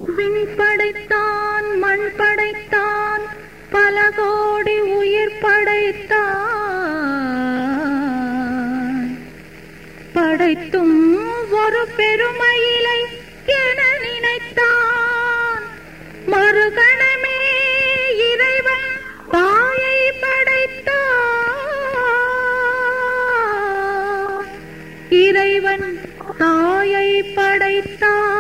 விண் படைத்தான் மண் படைத்தான் பல கோடி உயிர் படைத்தான் படைத்தும் ஒரு பெருமையிலை என நினைத்தான் மறுகணமே இறைவன் தாயை படைத்தான் இறைவன் தாயை படைத்தான்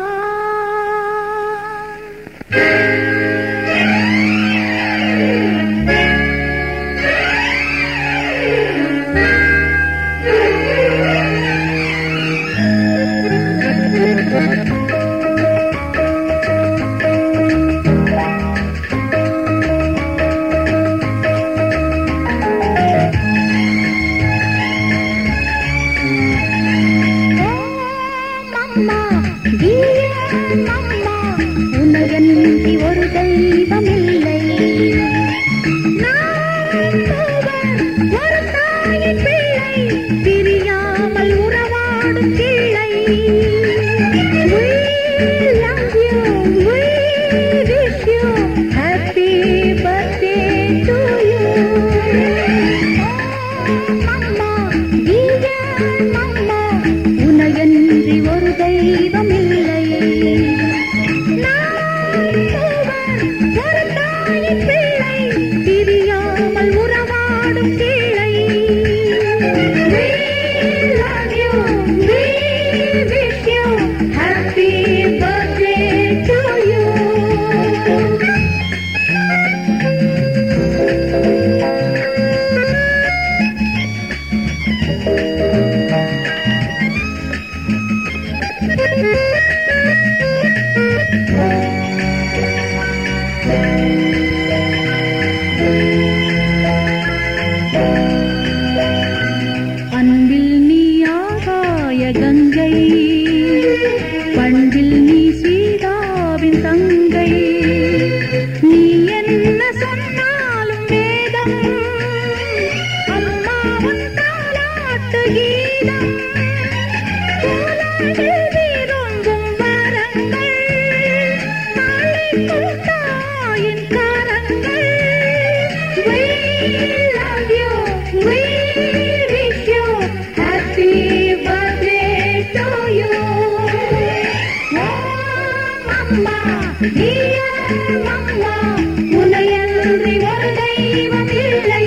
அம்மா அம்மா உன்னையன்றி ஒரு தெய்வமில்லை நான் ஒருவன், ஒரு தாயின் பிள்ளை பிரியாமல் உறவாடும் கிள்ளை We love you, we wish you happy birthday to you. அம்மா நீயா அம்மா உன்னையன்றி ஒரு தெய்வமில்லை நான் ஒருவன், ஒரு தாயின் பிள்ளை பிரியாமல் உறவாடும் கிளை We love you, we wish you happy birthday to you. அன்பில் நீ ஆகாய கங்கை பண்பில் நீ சீதாவின் தங்கை நீ என்ன சொன்னாலும் வேதம் அம்மாவும் தாலாட்டு கீதம் கோலாகில் வீரொங்கும் வரங்கள் நாளைக்கும் தாயின் கரங்கள் We love you, we wish you happy birthday to you. அம்மா நீயா அம்மா உன்னையன்றி ஒரு தெய்வம் இல்லை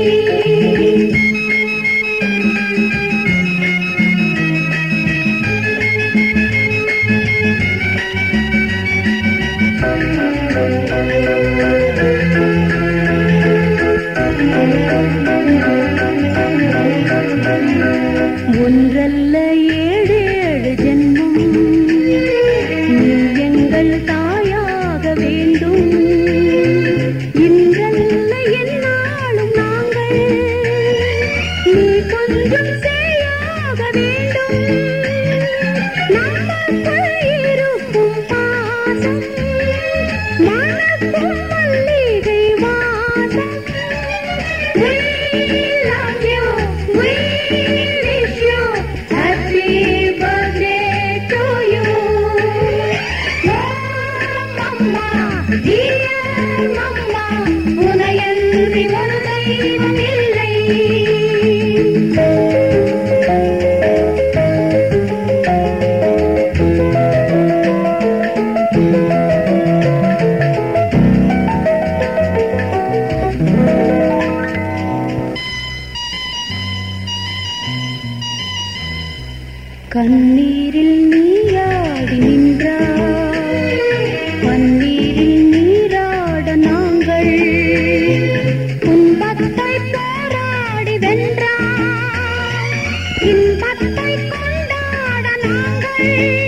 ஒன்றல்ல ஏழு ஏழு ஜென்மம் நீ எங்கள் தாயாக வேண்டும் இன்றல்ல என்னாலும் நாங்கள் நீ கொஞ்சம் செய்யாக வேண்டும் நமக்குள் இருக்கும் பாசம் மனக்கும் மல்லிகை வாசம் We love you, we wish you happy birthday to you. அம்மா, dear அம்மா, உன்னையன்றி ஒரு தெய்வம் இல்லை கண்ணீரில் நீயாடி நின்றாய் பன்னீரில் நீராட நாங்கள் துன்பத்தை போராடி வென்றாய் இன்பத்தை கொண்டாட நாங்கள்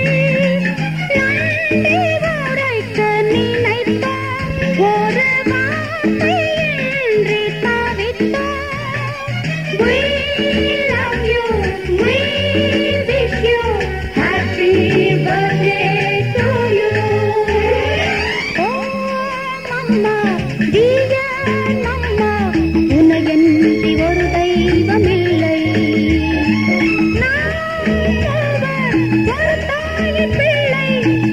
நன்றி உரைக்க நினைத்தோம் ஒரு வார்த்தை இன்றி தவித்தோம் We love you, we wish you happy birthday to you. Oh, mama, dear mama, உன்னையன்றி ஒரு தெய்வமில்லை. நான் ஒருவன், ஒரு தாயின் பிள்ளை